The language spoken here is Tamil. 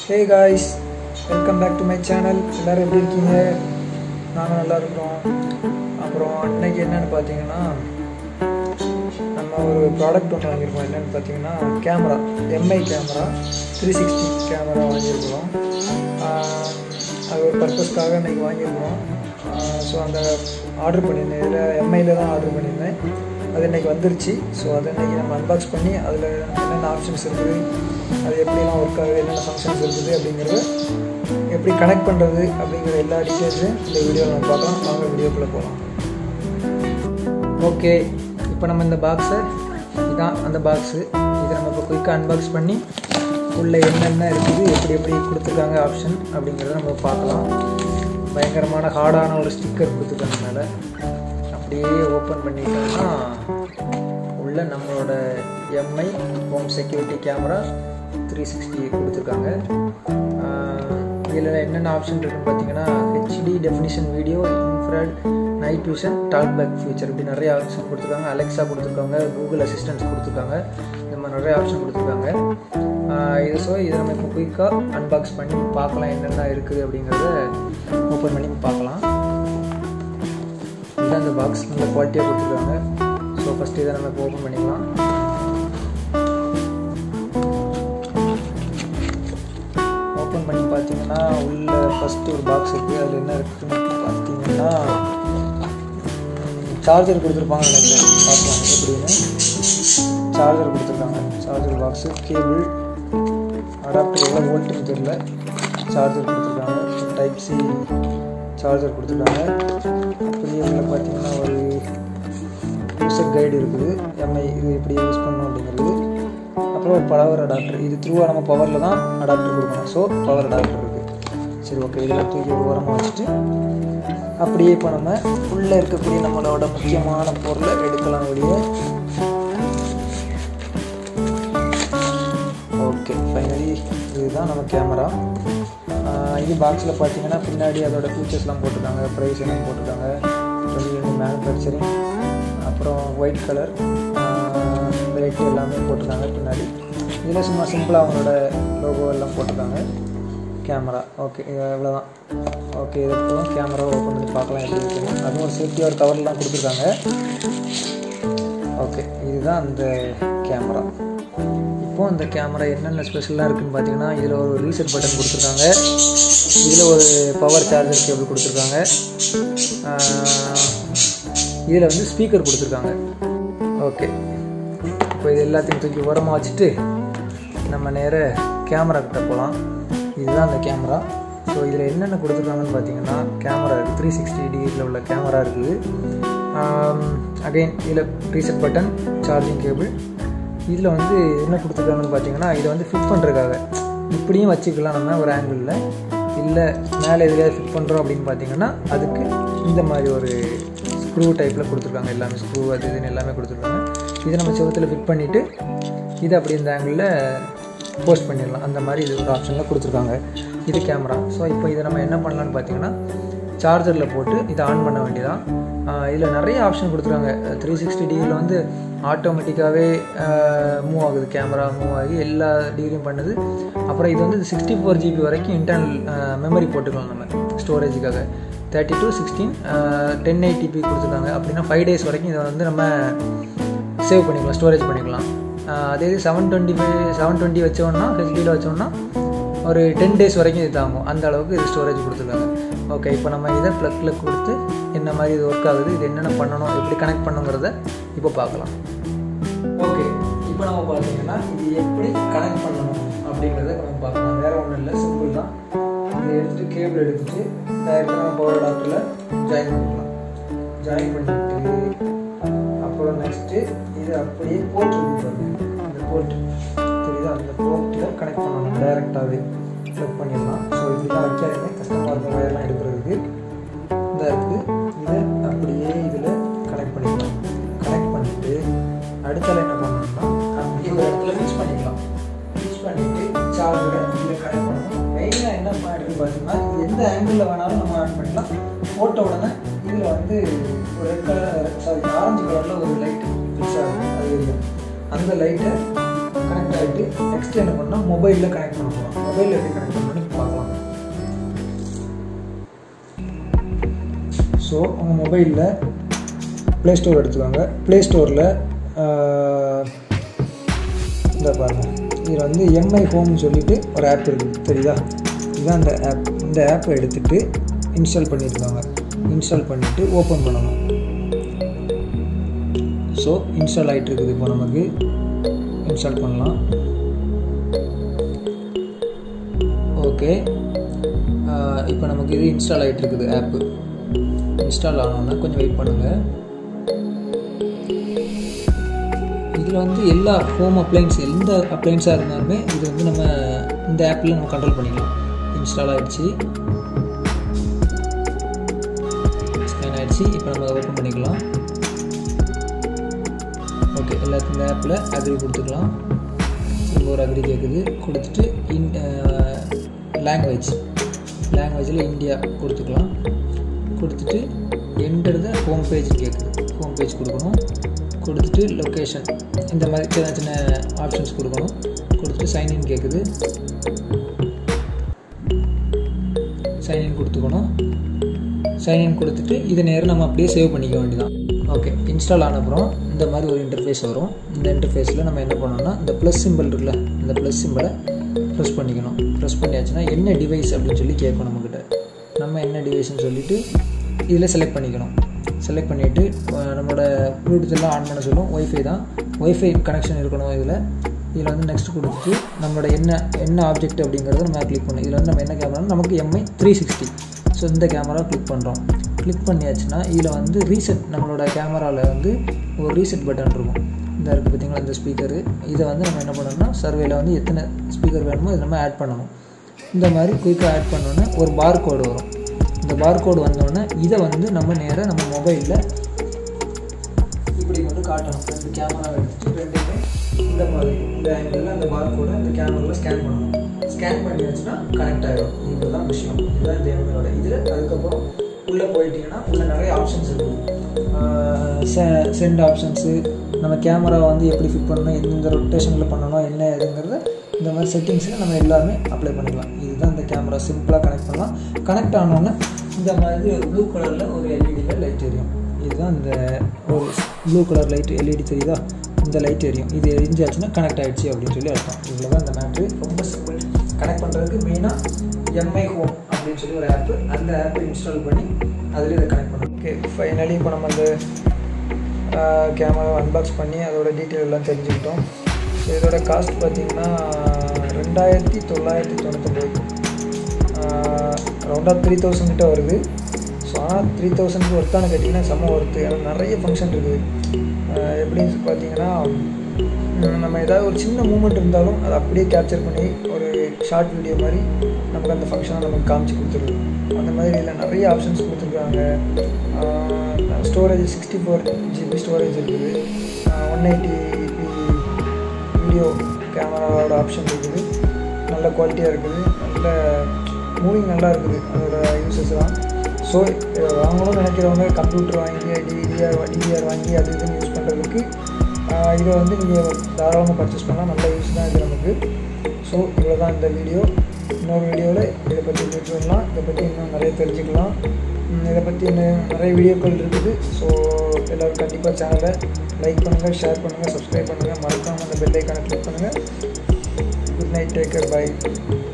hey guys welcome back to my channel எல்லோரும் எப்படி இருக்கீங்க நாங்கள் நல்லா இருக்கிறோம் அப்புறம் இன்னைக்கு என்னென்னு பார்த்தீங்கன்னா நம்ம ஒரு ப்ராடக்ட் ஒன்று வாங்கியிருக்கோம் என்னென்னு பார்த்தீங்கன்னா camera Mi camera three sixty camera வாங்கியிருக்கிறோம் ஆஹ் அது ஒரு பர்பஸ்க்காக இன்றைக்கி வாங்கியிருக்கிறோம் ஸோ அந்த ஆர்டர் பண்ணியிருந்தேன் இதில் எம்ஐயில் தான் ஆர்டர் பண்ணியிருந்தேன் அது இன்றைக்கி வந்துருச்சு ஸோ அதை இன்றைக்கி நம்ம அன்பாக்ஸ் பண்ணி அதில் என்னென்ன ஆப்ஷன்ஸ் இருக்குது அது எப்படிலாம் ஒர்க் ஆகுது என்னென்ன ஃபங்க்ஷன்ஸ் இருக்குது அப்படிங்கிறத எப்படி கனெக்ட் பண்ணுறது அப்படிங்கிற எல்லா டீட்டெயில்ஸும் இந்த வீடியோவில் நம்ம பார்க்கலாம் வாங்க வீடியோக்குள்ளே போகலாம் ஓகே இப்போ நம்ம இந்த பாக்ஸை இதான் அந்த பாக்ஸு இதை நம்ம இப்போ குயிக்காக அன்பாக்ஸ் பண்ணி உள்ளே என்னென்ன இருக்குது எப்படி எப்படி கொடுத்துருக்காங்க ஆப்ஷன் அப்படிங்கிறத நம்ம பார்க்கலாம் பயங்கரமான ஹார்டான ஒரு ஸ்டிக்கர் கொடுத்துருக்காங்க மேலே அப்படியே ஓப்பன் பண்ணிட்டோம்னா உள்ள நம்மளோட Mi home security camera three sixty கொடுத்துருக்காங்க இதில் என்னென்ன ஆப்ஷன் இருக்குன்னு பார்த்தீங்கன்னா HD definition video infrared night vision talk back future இப்படி நிறைய ஆப்ஷன் கொடுத்துருக்காங்க அலெக்ஸா கொடுத்துருக்காங்க கூகுள் அசிஸ்டன்ஸ் கொடுத்துருக்காங்க இந்த மாதிரி நிறைய ஆப்ஷன் கொடுத்துருக்காங்க இது ஸோ இதை நம்ம இப்போ குயிக்காக அன்பாக்ஸ் பண்ணி பார்க்கலாம் என்னென்ன இருக்குது அப்படிங்கிறத ஓப்பன் பண்ணி பார்க்கலாம் இதுதான் இந்த பாக்ஸ் நல்ல குவாலிட்டியாக கொடுத்துருக்காங்க ஸோ ஃபஸ்ட்டு இதை நம்ம இப்போ ஓப்பன் பண்ணிக்கலாம் ஓப்பன் பண்ணி பார்த்தீங்கன்னா உள்ள ஃபஸ்ட்டு ஒரு பாக்ஸ் இருக்குது அதில் என்ன இருக்குதுன்னு பார்த்தீங்கன்னா சார்ஜர் கொடுத்துருப்பாங்க நினைக்கிறேன் பார்க்கலாம் எப்படின்னு சார்ஜர் கொடுத்துருக்காங்க சார்ஜர் பாக்ஸு கேபிள் அடாப்டர் எவ்வளோ வோல்ட்டுன்னு தெரில சார்ஜர் கொடுத்துருக்காங்க டைப் சி சார்ஜர் கொடுத்துருக்காங்க அப்படியே உள்ள பார்த்தீங்கன்னா ஒரு யூசர் கைடு இருக்குது எம்ஐ இது எப்படி யூஸ் பண்ணணும் அப்படிங்கிறது அப்புறம் ஒரு பவர் அடாப்டர் இது த்ரூவாக நம்ம பவரில் தான் அடாப்டர் கொடுக்கணும் ஸோ பவர் அடாப்டர் இருக்குது சரி ஓகே இதில் தூக்கி ஒரு ஓரமாக வச்சுட்டு அப்படியே இப்போ நம்ம உள்ளே இருக்கக்கூடிய நம்மளோட முக்கியமான பொருளை எடுக்கலாம் வெளியே ஓகே ஃபைனலி இதுதான் நம்ம கேமரா இது பாக்ஸில் பார்த்தீங்கன்னா பின்னாடி அதோட ஃபீச்சர்ஸ்லாம் போட்டிருக்காங்க ப்ரைஸ் எல்லாம் போட்டிருக்காங்க மேனுஃபேக்சரிங் அப்புறம் ஒயிட் கலர் ரேட்டு எல்லாமே போட்டிருக்காங்க பின்னாடி இதில் சும்மா சிம்பிளாக அவங்களோட லோகோ எல்லாம் போட்டிருக்காங்க கேமரா ஓகே இவ்வளோதான் ஓகே இது போதும் கேமரா ஓப்பன் பண்ணி பார்க்கலாம் எப்படி இருக்குது அதுவும் ஒரு சேஃப்டியாக ஒரு கவர்லாம் கொடுத்துருக்காங்க ஓகே இதுதான் அந்த கேமரா இப்போது அந்த கேமரா என்னென்ன ஸ்பெஷலாக இருக்குதுன்னு பார்த்தீங்கன்னா இதில் ஒரு ரீசெட் பட்டன் கொடுத்துருக்காங்க இதில் ஒரு பவர் சார்ஜர் கேபிள் கொடுத்துருக்காங்க இதில் வந்து ஸ்பீக்கர் கொடுத்துருக்காங்க ஓகே இப்போ இது எல்லாத்தையும் தூக்கி உரமாக வச்சுட்டு நம்ம நேர கேமரா கிட்ட போகலாம் இதுதான் அந்த கேமரா ஸோ இதில் என்னென்ன கொடுத்துருக்காங்கன்னு பார்த்தீங்கன்னா கேமரா இருக்குது த்ரீ சிக்ஸ்டி டிகிரியில் உள்ள கேமரா இருக்குது அகைன் இதில் ரீசெட் பட்டன் சார்ஜிங் கேபிள் இதில் வந்து என்ன கொடுத்துருக்காங்கன்னு பார்த்தீங்கன்னா இதை வந்து ஃபிட் பண்ணுறதுக்காக இப்படியும் வச்சுக்கலாம் நம்ம ஒரு ஆங்கிளில் இல்லை மேலே எதுலையாவது ஃபிட் பண்ணுறோம் அப்படின்னு பார்த்தீங்கன்னா அதுக்கு இந்த மாதிரி ஒரு ஸ்க்ரூ டைப்பில் கொடுத்துருக்காங்க எல்லாமே ஸ்க்ரூ அது இதுன்னு எல்லாமே கொடுத்துருக்காங்க இதை நம்ம செவத்தில் ஃபிட் பண்ணிவிட்டு இதை அப்படி இந்த ஆங்கிளில் போஸ்ட் பண்ணிடலாம் அந்த மாதிரி இது ஒரு ஆப்ஷனில் கொடுத்துருக்காங்க இது கேமரா ஸோ இப்போ இதை நம்ம என்ன பண்ணலான்னு பார்த்தீங்கன்னா சார்ஜரில் போட்டு இதை ஆன் பண்ண வேண்டியதான் இதில் நிறைய ஆப்ஷன் கொடுத்துருக்காங்க த்ரீ சிக்ஸ்டி டிகிரியில் வந்து ஆட்டோமேட்டிக்காகவே மூவ் ஆகுது கேமரா மூவ் ஆகி எல்லா டிகிரியும் பண்ணுது அப்புறம் இது வந்து சிக்ஸ்டி ஃபோர் ஜிபி வரைக்கும் இன்டர்னல் மெமரி போட்டுக்கலாம் நம்ம ஸ்டோரேஜுக்காக தேர்ட்டி டூ சிக்ஸ்டீன் டென் எயிட்டிபி கொடுத்துருக்காங்க அப்படின்னா ஃபைவ் டேஸ் வரைக்கும் இதை வந்து நம்ம சேவ் பண்ணிக்கலாம் ஸ்டோரேஜ் பண்ணிக்கலாம் அதே இது seven twenty five seven twenty வச்சோன்னா ஹெச்டியில் வச்சோன்னா ஒரு டென் டேஸ் வரைக்கும் இது தாங்கும் அந்த அளவுக்கு இது ஸ்டோரேஜ் கொடுத்துருக்காங்க ஓகே இப்போ நம்ம இதை ப்ளக்கில் கொடுத்து என்ன மாதிரி இது ஒர்க் ஆகுது இது என்னென்ன பண்ணணும் எப்படி கனெக்ட் பண்ணுங்கிறத இப்போ பார்க்கலாம் ஓகே இப்போ நம்ம பார்த்தீங்கன்னா இது எப்படி கனெக்ட் பண்ணணும் அப்படிங்கிறத நம்ம பார்க்கலாம் வேறு ஒன்றும் இல்லை சிம்பிள் தான் இதை எடுத்துகிட்டு கேபிள் எடுத்துட்டு டேரெக்டாக நம்ம பவர் அடாப்டரில் ஜாயின் பண்ணிக்கலாம் ஜாயின் பண்ணிட்டு அப்புறம் நெக்ஸ்ட்டு இது அப்படியே போர்ட் இருக்கு இந்த போர்ட் தெரியுதா அந்த போர்ட்டில் கனெக்ட் பண்ணணும் டைரெக்டாகவே ப்ளக் பண்ணிடலாம் ஸோ இப்படிலாம் வைக்காதீங்க கஷ்டமாக இருக்கும் வயர்லாம் எடுக்கிறதுக்கு இந்த இருக்குது இதை அப்படியே இதில் கனெக்ட் பண்ணிக்கலாம் கனெக்ட் பண்ணிவிட்டு அடுத்தால என்ன பண்ணணும்னா அப்படியே ஒரு இடத்துல ஃபிக்ஸ் பண்ணிக்கலாம் ஃபிக்ஸ் பண்ணிவிட்டு சார்ஜரை இதில் கனெக்ட் பண்ணணும் மெயினாக என்ன பண்ணுறது பார்த்தீங்கன்னா இது எந்த ஆங்கிளில் வேணாலும் நம்ம ஆன் பண்ணிக்கலாம் போட்ட உடனே இதில் வந்து ஒரு ரெட் கலர் சாரி ஆரஞ்சு கலரில் ஒரு லைட் ஃபிக்ஸ் ஆகும் அது தெரியும் அந்த லைட்டை கனெக்ட் ஆகிட்டு நெக்ஸ்ட் என்ன பண்ணால் மொபைலில் கனெக்ட் பண்ண போகிறோம் மொபைலில் எப்படி கனெக்ட் பண்ணணும்னு பார்க்கலாம் ஸோ உங்கள் மொபைலில் ப்ளே ஸ்டோர் எடுத்துக்கோங்க ப்ளே ஸ்டோரில் இந்த பாருங்கள் இதில் வந்து எம்ஐ ஹோம்னு சொல்லிட்டு ஒரு ஆப் இருக்குது தெரியுதா இதுதான் அந்த ஆப் இந்த ஆப்பை எடுத்துகிட்டு இன்ஸ்டால் பண்ணியிருக்காங்க இன்ஸ்டால் பண்ணிவிட்டு ஓப்பன் பண்ணணும் ஸோ இன்ஸ்டால் ஆகிட்டு இருக்குது இப்போ நமக்கு இன்ஸ்டால் பண்ணலாம் ஓகே இப்போ நமக்கு இது இன்ஸ்டால் ஆகிட்டு இருக்குது ஆப்பு இன்ஸ்டால் ஆனோன்னா கொஞ்சம் வெயிட் பண்ணுங்கள் இதில் வந்து எல்லா ஹோம் அப்ளைன்ஸ் எந்த அப்ளைன்ஸாக இருந்தாலுமே இது வந்து நம்ம இந்த ஆப்பில் நம்ம கண்ட்ரோல் பண்ணிக்கலாம் இன்ஸ்டால் ஆகிடுச்சு ஸ்கேன் ஆகிடுச்சு இப்போ நம்ம அதை ஓப்பன் பண்ணிக்கலாம் ஓகே எல்லாத்துக்கும் இந்த ஆப்பில் அக்ரி கொடுத்துக்கலாம் திரும்ப ஒரு அக்ரி கேட்குது கொடுத்துட்டு இன் லாங்குவேஜ் லாங்குவேஜில் இந்தியா கொடுத்துக்கலாம் கொடுத்துட்டு என்டர் த ஹோம் பேஜ் கேட்குது ஹோம் பேஜ் கொடுக்கணும் கொடுத்துட்டு லொக்கேஷன் இந்த மாதிரி சின்ன சின்ன ஆப்ஷன்ஸ் கொடுக்கணும் கொடுத்துட்டு சைன்இன் கேட்குது சைன்இன் கொடுத்துக்கணும் சைன்இன் கொடுத்துட்டு இதை நேரம் நம்ம அப்படியே சேவ் பண்ணிக்க வேண்டியதான் ஓகே இன்ஸ்டால் ஆன அப்புறம் இந்த மாதிரி ஒரு இன்டர்ஃபேஸ் வரும் இந்த இன்டர்ஃபேஸில் நம்ம என்ன பண்ணோம்னா இந்த ப்ளஸ் சிம்பிள் இருக்குல்ல இந்த ப்ளஸ் சிம்பிளை ப்ரெஸ் பண்ணிக்கணும் ப்ரெஸ் பண்ணியாச்சுன்னா என்ன டிவைஸ் அப்படின்னு சொல்லி கேட்கும் நம்மக்கிட்ட நம்ம என்ன டிவைஸ்னு சொல்லிவிட்டு இதில் செலக்ட் பண்ணிக்கணும் செலக்ட் பண்ணிவிட்டு நம்மளோட ப்ளூடூத் எல்லாம் ஆன் பண்ண சொல்லும் ஒய்ஃபை தான் ஒய்ஃபை கனெக்ஷன் இருக்கணும் இதில் இதில் வந்து நெக்ஸ்ட் கொடுத்துட்டு நம்மளோட என்ன என்ன ஆப்ஜெக்ட் அப்படிங்கிறத நம்ம கிளிக் பண்ணணும் இதில் வந்து நம்ம என்ன கேமரானா நமக்கு எம்ஐ த்ரீ சிக்ஸ்டி ஸோ இந்த கேமரா கிளிக் பண்ணுறோம் கிளிக் பண்ணியாச்சுன்னா இதில் வந்து ரீசெட் நம்மளோட கேமராவில் வந்து ஒரு ரீசெட் பட்டன் இருக்கும் இந்த இருக்குது பார்த்திங்களா இந்த ஸ்பீக்கரு இதை வந்து நம்ம என்ன பண்ணணும்னா சர்வேல வந்து எத்தனை ஸ்பீக்கர் வேணுமோ இதை நம்ம ஆட் பண்ணணும் இந்த மாதிரி குயிக்காக ஆட் பண்ணோன்னே ஒரு பார் கோடு வரும் இந்த பார் கோடு வந்தோடனே இதை வந்து நம்ம நேராக நம்ம மொபைலில் இப்படி வந்து காட்டணும் ரெண்டு கேமரா எடுத்துட்டு ரெண்டுமே இந்த மாதிரி இந்த ஆங்கிளில் அந்த பார் கோடை இந்த கேமராவில் ஸ்கேன் பண்ணணும் ஸ்கேன் பண்ணியாச்சுன்னா கனெக்ட் ஆகிடும் இதுதான் விஷயம் இதுதான் இந்த எம்ஐயோட இதில் அதுக்கப்புறம் உள்ளே போயிட்டீங்கன்னா உள்ள நிறைய ஆப்ஷன்ஸ் இருக்குது சென்ட் ஆப்ஷன்ஸு நம்ம கேமரா வந்து எப்படி ஃபிட் பண்ணணும் எந்தெந்த ரொட்டேஷனில் பண்ணணும் என்ன ஏதுங்கிறத இந்த மாதிரி செட்டிங்ஸில் நம்ம எல்லாமே அப்ளை பண்ணிக்கலாம் இதுதான் இந்த கேமரா சிம்பிளாக கனெக்ட் பண்ணலாம் கனெக்ட் ஆனோன்னே இந்த மாதிரி ஒரு ப்ளூ கலரில் ஒரு எல்இடியில் லைட் எரியும் இதுதான் இந்த ஒரு ப்ளூ கலர் லைட் எல்இடி தெரியுதா இந்த லைட் எரியும் இது எரிஞ்சாச்சுன்னா கனெக்ட் ஆகிடுச்சு அப்படின்னு சொல்லி அர்த்தம் இவ்வளோ தான் இந்த மேட்ரு ரொம்ப சிம்பிள் கனெக்ட் பண்ணுறதுக்கு மெயினாக எம்ஐ ஹோம் அப்படின்னு சொல்லி ஒரு ஆப்பு அந்த ஆப்பை இன்ஸ்டால் பண்ணி அதில் இதை கனெக்ட் பண்ணணும் ஓகே ஃபைனலி இப்போ நம்ம அந்த கேமரா அன்பாக்ஸ் பண்ணி அதோட டீட்டெயில் எல்லாம் தெரிஞ்சுக்கிட்டோம் ஸோ இதோட காஸ்ட் பார்த்திங்கன்னா ரெண்டாயிரத்தி தொள்ளாயிரத்தி தொண்ணூத்தொம்பது ரவுண்டாக த்ரீ தௌசண்ட் கிட்ட வருது ஸோ ஆனால் த்ரீ தௌசண்ட்க்கு ஒர்த்தானு கேட்டிங்கன்னா செம்ம ஒர்த்து ஏன்னா நிறைய ஃபங்க்ஷன் இருக்குது எப்படின்னு பார்த்தீங்கன்னா நம்ம ஏதாவது ஒரு சின்ன மூமெண்ட் இருந்தாலும் அதை அப்படியே கேப்சர் பண்ணி ஒரு ஷார்ட் வீடியோ மாதிரி நமக்கு அந்த ஃபங்க்ஷனை நமக்கு காமிச்சு கொடுத்துருது அந்த மாதிரி இதில் நிறைய ஆப்ஷன்ஸ் கொடுத்துருக்காங்க storage sixty four GB storage இருக்குது ஒன் எயிட்டி வீடியோ கேமராவோட ஆப்ஷன் இருக்குது நல்ல குவாலிட்டியாக இருக்குது நல்ல மூவிங் நல்லா இருக்குது அதோட யூசஸ்லாம் ஸோ வாங்கணும்னு நினைக்கிறவங்க கம்ப்யூட்டர் வாங்கி டிவிஆர் டிவிஆர் வாங்கி அது இதுன்னு யூஸ் பண்ணுறதுக்கு இதை வந்து நீங்கள் தாராளமாக பர்ச்சேஸ் பண்ணலாம் நல்ல யூஸ் தான் இது நமக்கு ஸோ இவ்வளோ தான் இந்த வீடியோ இன்னொரு வீடியோவில் இதை பற்றி தெரிஞ்சுக்கலாம் இதை பற்றி இன்னும் நிறைய தெரிஞ்சுக்கலாம் இதை பற்றி இன்னும் நிறைய வீடியோக்கள் இருக்குது ஸோ எல்லோரும் கண்டிப்பாக சேனலை லைக் பண்ணுங்கள் ஷேர் பண்ணுங்கள் சப்ஸ்கிரைப் பண்ணுங்கள் மறக்காமல் அந்த பெல் ஐக்கானை கிளிக் பண்ணுங்கள் குட் நைட் டேக்கர் பை